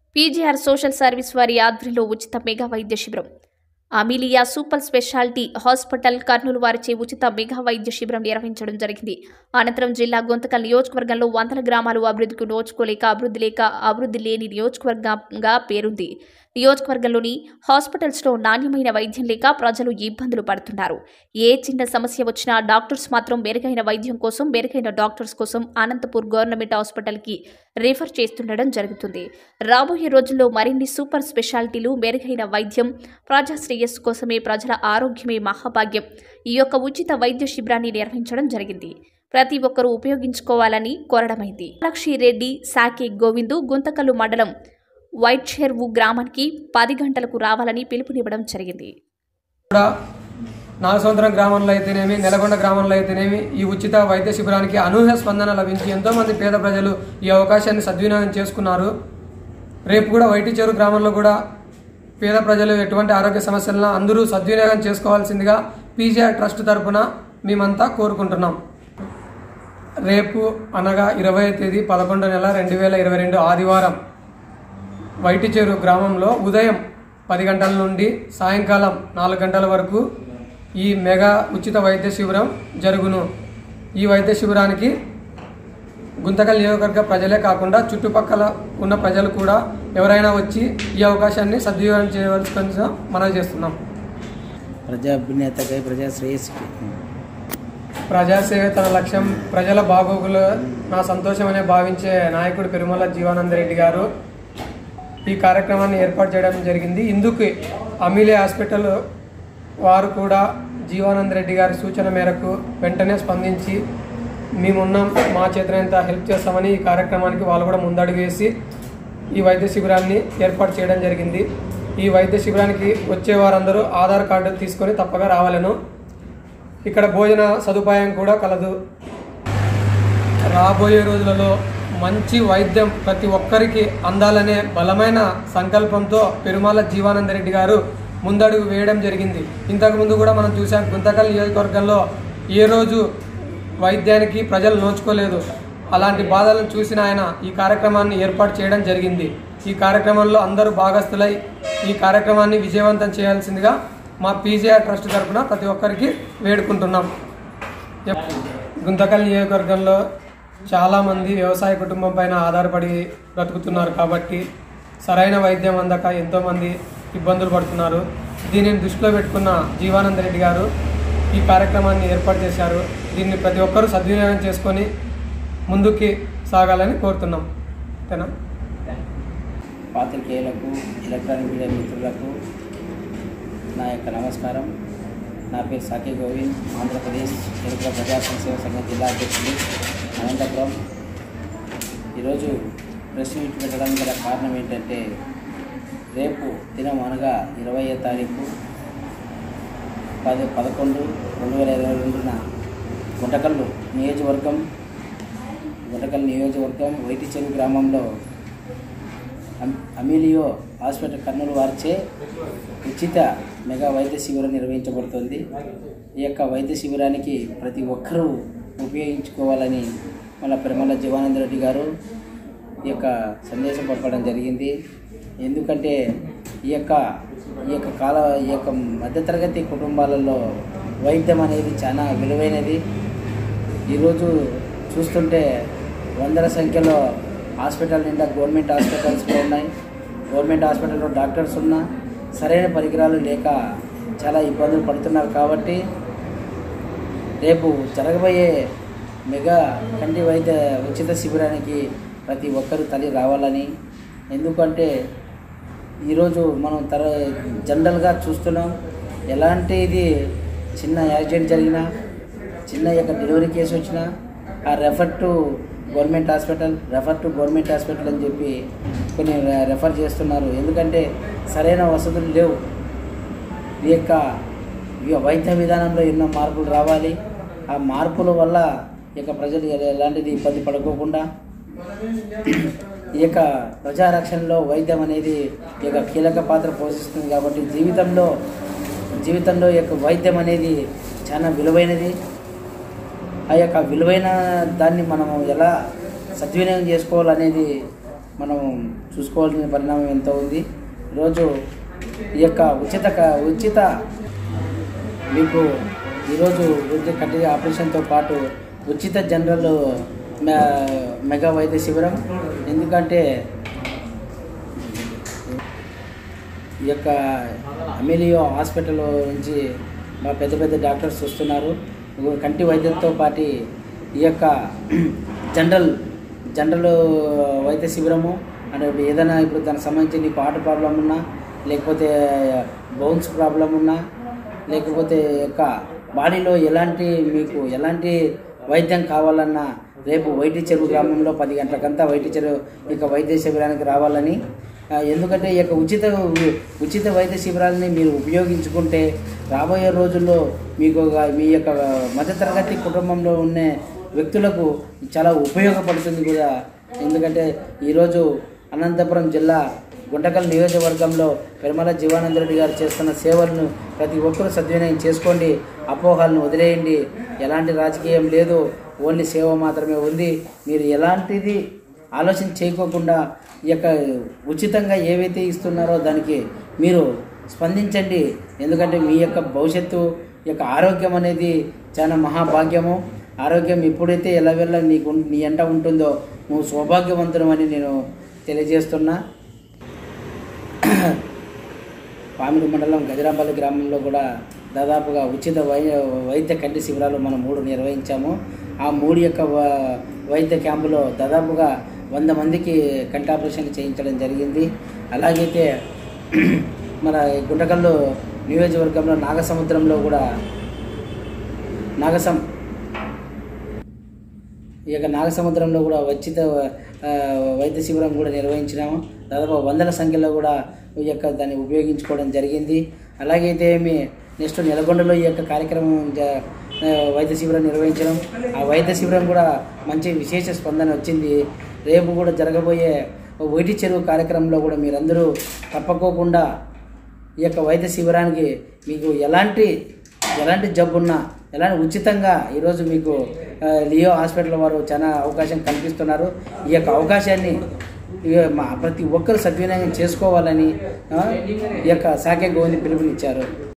PGR social service వారి ఆధ్వర్యంలో ఉచిత మెగా వైద్య శిబిరం Amelia super speciality hospital Kurnool వారిచే ఉచిత మెగా వైద్య శిబిరం నిర్వహించడం జరిగింది అనంతరం జిల్లా గొంతకల్ నియోజకవర్గంలో వందల గ్రామాలు అభివృద్ధికి నోచుకోలేక అభివృద్ధి లేక అభివృద్ధి లేని నియోజకవర్గంగా పేరుంది నియోజకవర్గంలోని హాస్పిటల్స్లో నాణ్యమైన వైద్యం లేక ప్రజలు ఇబ్బందులు పడుతున్నారు ఏ చిన్న సమస్య వచ్చినా డాక్టర్స్ మాత్రం మెరుగైన వైద్యం కోసం మెరుగైన డాక్టర్స్ కోసం అనంతపూర్ గవర్నమెంట్ హాస్పిటల్కి రిఫర్ చేస్తుండడం జరుగుతుంది రాబోయే రోజుల్లో మరిన్ని సూపర్ స్పెషాలిటీలు మెరుగైన వైద్యం ప్రజా శ్రేయస్సు కోసమే ప్రజల ఆరోగ్యమే మహాభాగ్యం ఈ యొక్క ఉచిత వైద్య శిబిరాన్ని నిర్వహించడం జరిగింది ప్రతి ఒక్కరూ ఉపయోగించుకోవాలని కోరడమైంది లక్షి రెడ్డి సాకే గోవిందు గుంతకల్లు మండలం వైట్ చెరువు గ్రామానికి పది గంటలకు రావాలని పిలుపునివ్వడం జరిగింది కూడా నాగసముద్రం గ్రామంలో అయితేనేమి నెలకొండ గ్రామంలో అయితేనేమి ఈ ఉచిత వైద్య శిబిరానికి అనూహ్య స్పందన లభించి ఎంతోమంది పేద ప్రజలు ఈ అవకాశాన్ని సద్వినియోగం చేసుకున్నారు రేపు కూడా వైటి చెరువు గ్రామంలో కూడా పేద ప్రజలు ఎటువంటి ఆరోగ్య సమస్యలను అందరూ సద్వినియోగం చేసుకోవాల్సిందిగా పీజీఆర్ ట్రస్ట్ తరపున మేమంతా కోరుకుంటున్నాం రేపు అనగా ఇరవై తేదీ పదకొండు నెల రెండు వేల ఇరవై రెండు ఆదివారం వైటిచేరు గ్రామంలో ఉదయం పది గంటల నుండి సాయంకాలం నాలుగు గంటల వరకు ఈ మెగా ఉచిత వైద్య శిబిరం జరుగును ఈ వైద్య శిబిరానికి గుంతకల్ నియోజకవర్గ ప్రజలే కాకుండా చుట్టుపక్కల ఉన్న ప్రజలు కూడా ఎవరైనా వచ్చి ఈ అవకాశాన్ని సద్వినియోగం చేయవలసిన మనం చేస్తున్నాం ప్రజాభ్యున్నతకై ప్రజా శ్రేయస్సుకి ప్రజాసేవ తన లక్ష్యం ప్రజల బాగోగులు నా సంతోషమనే భావించే నాయకుడు పెరుమల జీవానందరెడ్డి గారు ఈ కార్యక్రమాన్ని ఏర్పాటు చేయడం జరిగింది ఇందుకు అమీలే హాస్పిటల్ వారు కూడా జీవానంద రెడ్డి గారి సూచన మేరకు వెంటనే స్పందించి మేమున్నాం మా చేతనంత హెల్ప్ చేస్తామని ఈ కార్యక్రమానికి వాళ్ళు కూడా ముందడుగు వేసి ఈ వైద్య శిబిరాన్ని ఏర్పాటు చేయడం జరిగింది ఈ వైద్య శిబిరానికి వచ్చే వారందరూ ఆధార్ కార్డు తీసుకొని తప్పగా రావాలను ఇక్కడ భోజన సదుపాయం కూడా కలదు రాబోయే రోజులలో మంచి వైద్యం ప్రతి ఒక్కరికి అందాలనే బలమైన సంకల్పంతో పెరుమాల జీవానంద రెడ్డి గారు ముందడుగు వేయడం జరిగింది ఇంతకుముందు కూడా మనం చూసాం గుంతకల్ నియోజకవర్గంలో ఏ రోజు వైద్యానికి ప్రజలు నోచుకోలేదు అలాంటి బాధలను చూసిన ఆయన ఈ కార్యక్రమాన్ని ఏర్పాటు చేయడం జరిగింది ఈ కార్యక్రమంలో అందరూ భాగస్థులై ఈ కార్యక్రమాన్ని విజయవంతం చేయాల్సిందిగా మా పీజీఆర్ ట్రస్ట్ తరఫున ప్రతి ఒక్కరికి వేడుకుంటున్నాం గుంతకల్ నియోజకవర్గంలో చాలామంది వ్యవసాయ కుటుంబం పైన ఆధారపడి బ్రతుకుతున్నారు కాబట్టి సరైన వైద్యం అందక ఎంతోమంది ఇబ్బందులు పడుతున్నారు దీనిని దృష్టిలో పెట్టుకున్న జీవానంద రెడ్డి గారు ఈ కార్యక్రమాన్ని ఏర్పాటు చేశారు దీన్ని ప్రతి ఒక్కరూ సద్వినియోగం చేసుకొని ముందుకి సాగాలని కోరుతున్నాం ఓకేనా పాత్రికేయులకు ఎలక్ట్రానిక్ మీడియా మిత్రులకు నా యొక్క నమస్కారం నా పేరు సాకి గోవింద్ ఆంధ్రప్రదేశ్ తెలుగు ప్రజా సంక్షేమ సంఘం జిల్లా అధ్యక్షుడు అనంతపురం ఈరోజు ప్రెస్ మీట్ పెట్టడానికి గల కారణం ఏంటంటే రేపు దినం అనగా ఇరవై తారీఖు పది పదకొండు రెండు వేల ఇరవై రెండున గుంటకల్లు నియోజకవర్గం గుంటకల్ నియోజకవర్గం వైటిచెరు గ్రామంలో అమ్- అమీలియో హాస్పిటల్ కర్నూలు వారిచే ఉచిత మెగా వైద్య శిబిరం నిర్వహించబడుతుంది ఈ యొక్క వైద్య శిబిరానికి ప్రతి ఒక్కరూ ఉపయోగించుకోవాలని మన పెరమల జీవానంద రెడ్డి గారు ఈ యొక్క సందేశం పంపడం జరిగింది ఎందుకంటే ఈ యొక్క ఈ యొక్క కాల ఈ యొక్క మధ్యతరగతి కుటుంబాలలో వైద్యం అనేది చాలా విలువైనది ఈరోజు చూస్తుంటే వందల సంఖ్యలో హాస్పిటల్ నిండా గవర్నమెంట్ హాస్పిటల్స్లో ఉన్నాయి గవర్నమెంట్ హాస్పిటల్లో డాక్టర్స్ ఉన్నా సరైన పరికరాలు లేక చాలా ఇబ్బందులు పడుతున్నారు కాబట్టి రేపు జరగబోయే మెగా కంటి వైద్య ఉచిత శిబిరానికి ప్రతి ఒక్కరూ తల్లి రావాలని ఎందుకంటే ఈరోజు మనం తర జనరల్గా చూస్తున్నాం ఎలాంటిది చిన్న యాక్సిడెంట్ జరిగినా చిన్న యొక్క డెలివరీ కేసు వచ్చినా ఆ refer to government hospital refer to government hospital అని చెప్పి కొన్ని రె- రెఫర్ చేస్తున్నారు ఎందుకంటే సరైన వసతులు లేవు ఈ యొక్క ఈ వైద్య విధానంలో ఎన్నో మార్పులు రావాలి ఆ మార్పుల వల్ల ఈ యొక్క ప్రజలు ఎల- ఎలాంటిది ఇబ్బంది పడుకోకుండా ఈ యొక్క ప్రజారక్షణలో వైద్యం అనేది ఈ యొక్క కీలక పాత్ర పోషిస్తుంది కాబట్టి జీవితంలో జీవితంలో ఈ యొక్క వైద్యం అనేది చాలా విలువైనది ఆ యొక్క విలువైన దాన్ని మనం ఎలా సద్వినియోగం చేసుకోవాలనేది మనం చూ చూసుకోవాల్సిన పరిణామం ఎంతో ఉంది ఈరోజు ఈ యొక్క ఉచిత క- ఉచిత మీకు ఈరోజు ఉచిత కట్టి ఆపరేషన్తో పాటు ఉచిత జనరల్ మె- మెగా వైద్య శిబిరం ఎందుకంటే ఈ యొక్క అమెలియో హాస్పిటల్ నుంచి మా పెద్ద పెద్ద డాక్టర్స్ వస్తున్నారు కంటి వైద్యంతో పాటు ఈ యొక్క జనరల్ జనరల్ వైద్య శిబిరము అంటే ఏదైనా ఇప్పుడు దానికి సంబంధించి నీకు హార్ట్ ప్రాబ్లం ఉన్నా లేకపోతే బౌన్స్ ప్రాబ్లం ఉన్నా లేకపోతే యొక్క బాడీలో ఎలాంటి మీకు ఎలాంటి వైద్యం కావాలన్నా రేపు వైటి చెరువు గ్రామంలో పది గంటలకంతా వైటి చెరువు ఇక వైద్య శిబిరానికి రావాలని ఆ, ఎందుకంటే ఈ యొక్క ఉచిత ఉచిత వైద్య శిబిరాలని మీరు ఉపయోగించుకుంటే రాబోయే రోజుల్లో మీకు ఒక మీ యొక్క మధ్యతరగతి కుటుంబంలో ఉన్న వ్యక్తులకు చాలా ఉపయోగపడుతుంది కూడా ఎందుకంటే ఈరోజు అనంతపురం జిల్లా గుంటకల్ నియోజకవర్గంలో పెరుమల జీవానంద రెడ్డి గారు చేస్తున్న సేవలను ప్రతి ఒక్కరూ సద్వినియోగం చేసుకోండి అపోహాలను వదిలేయండి ఎలాంటి రాజకీయం లేదు ఓన్లీ సేవ మాత్రమే ఉంది మీరు ఎలాంటిది ఆలోచన చేయకోకుండా ఈ యొక్క ఉచితంగా ఏవైతే ఇస్తున్నారో దానికి మీరు స్పందించండి ఎందుకంటే మీ యొక్క భవిష్యత్తు ఈ యొక్క ఆరోగ్యం అనేది చాలా మహాభాగ్యము ఆరోగ్యం ఎప్పుడైతే ఎలావెల్ల నీకు ఉం- నీ ఎంట ఉంటుందో నువ్వు సౌభాగ్యవంతుడు అని నేను తెలియజేస్తున్నా పామిడి మండలం గజరాంపల్లి గ్రామంలో కూడా దాదాపుగా ఉచిత వై వైద్య కంటి శిబిరాలు మనం మూడు నిర్వహించాము ఆ మూడు యొక్క వ- వైద్య క్యాంపులో దాదాపుగా వంద మందికి కంటి ఆపరేషన్ చేయించడం జరిగింది అలాగైతే మన గుంటకల్లు నియోజకవర్గంలో నాగసముద్రంలో కూడా నాగసం ఈ యొక్క నాగసముద్రంలో కూడా ఉచిత ఆ, వైద్య శిబిరం కూడా నిర్వహించినాము దాదాపు వందల సంఖ్యలో కూడా ఈ యొక్క దాన్ని ఉపయోగించుకోవడం జరిగింది అలాగైతే ఏమి నెక్స్ట్ నెలకొండలో ఈ యొక్క కార్యక్రమం జ- ఆ, వైద్య శిబిరం నిర్వహించడం ఆ వైద్య శిబిరం కూడా మంచి విశేష స్పందన వచ్చింది రేపు కూడా జరగబోయే వైటి చెరువు కార్యక్రమంలో కూడా మీరందరూ తప్పకోకుండా ఈ యొక్క వైద్య శిబిరానికి మీకు ఎలాంటి ఎలాంటి జబ్బున్నా ఎలాంటి ఉచితంగా ఈరోజు మీకు ఆ, లియో హాస్పిటల్ వారు చాలా అవకాశం కల్పిస్తున్నారు ఈ యొక్క అవకాశాన్ని ఇక మా ప్రతి ఒక్కరు సద్వినియోగం చేసుకోవాలని ఆ, ఈ యొక్క సాకే గోవింద్ పిలుపునిచ్చారు